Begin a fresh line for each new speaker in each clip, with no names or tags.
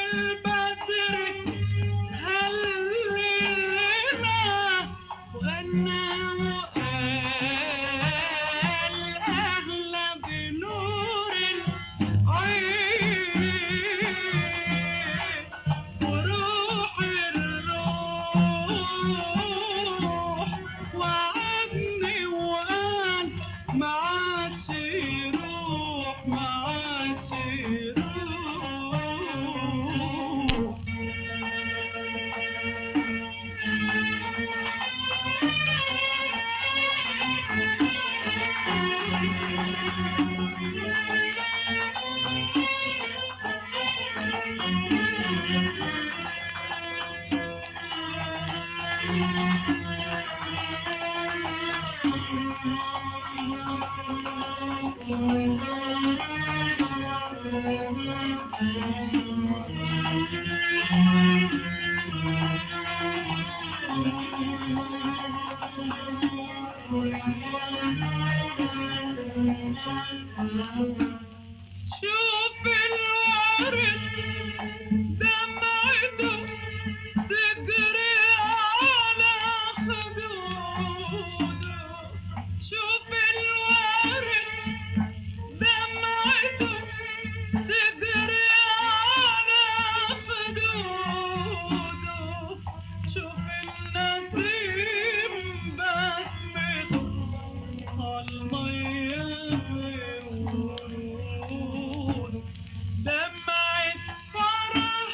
شوف الورد دمعته تجري على خدوده شوف الورد دمعته تجري على خدوده شوف النسيم بسمته المية بورود دمعة فرح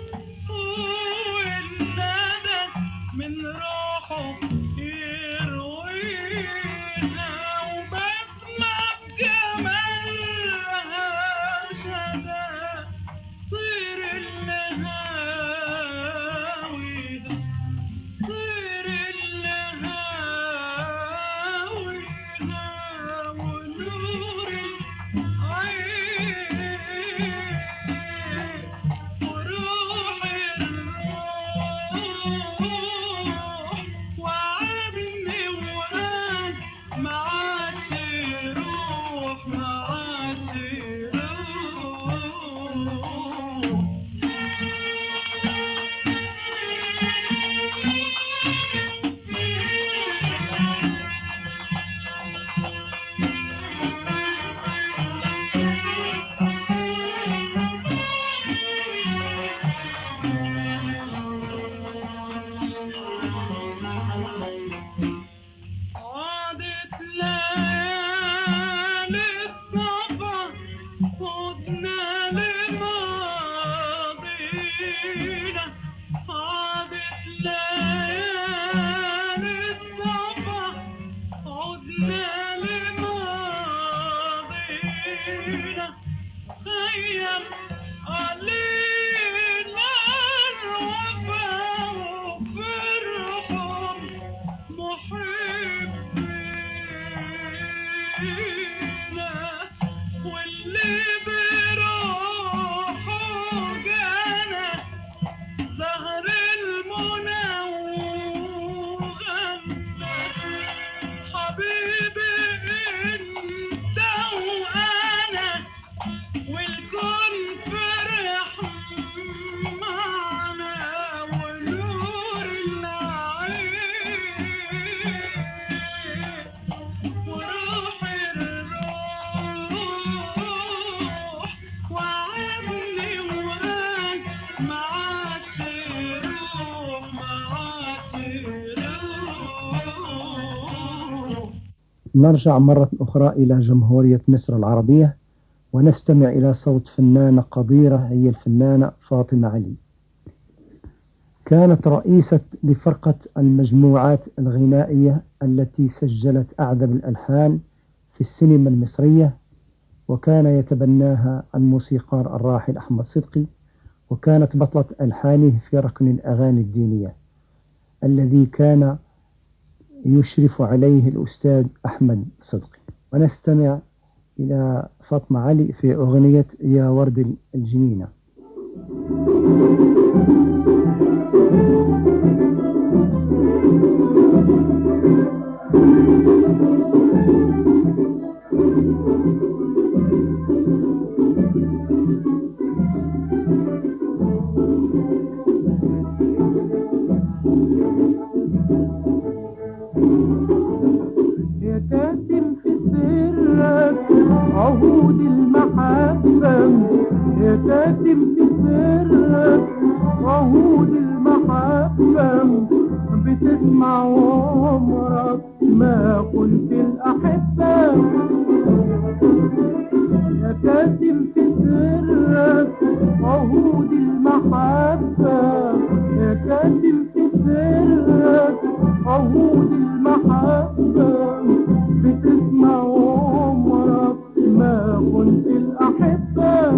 والندى من روحه يرويها وبسمع جمالها شدا طير النهاوي طير النهاوي ونور العين وروح الروح وعبني وقال ما عادش يروح ما عادش يروح عادت ليالي الصبا خدنا لماضينا عادت ليالي الصبا خدنا لماضينا خيم علينا الوفا وفرحهم محبينا واللي بروحه جانا زهر المنى وغنى حبيبي انت وانا والكون فرح معنا ونور العين وروح الروح وعبني وقال ما عادش يروح ما عادش يروح
نرجع مرة أخرى إلى جمهورية مصر العربية ونستمع إلى صوت فنانة قديرة هي الفنانة فاطمة علي كانت رئيسة لفرقة المجموعات الغنائية التي سجلت أعذب الألحان في السينما المصرية وكان يتبناها الموسيقار الراحل أحمد صدقي وكانت بطلة ألحانه في ركن الأغاني الدينية الذي كان يشرف عليه الأستاذ أحمد صدقي ونستمع إلى فاطمة علي في أغنية يا ورد الجنينة
بتسمع عمرك ما قلت الأحبة يا كاتم في سرك عهود المحبة يا كاتم في سرك عهود المحبة بتسمع عمرك ما كنت الأحبة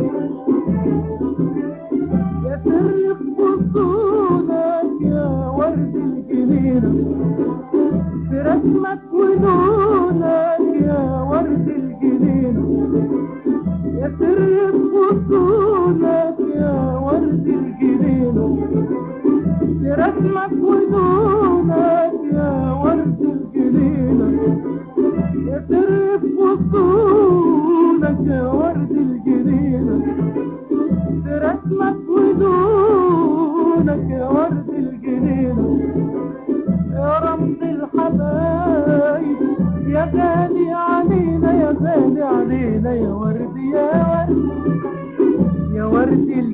يا سر في بطولك يا ورد الجنينة في رسمك ولونك يا ورد الجنينة يا سر في بطولك يا ورد الجنينة في رسمك ولونك يا ورد الجنينة يا سر في بطولك يا ورد الجنينة في رسمك ودونك يا ورد الجنينة يا رمز الحبايب يا غالي علينا يا غالي علينا يا ورد يا ورد يا ورد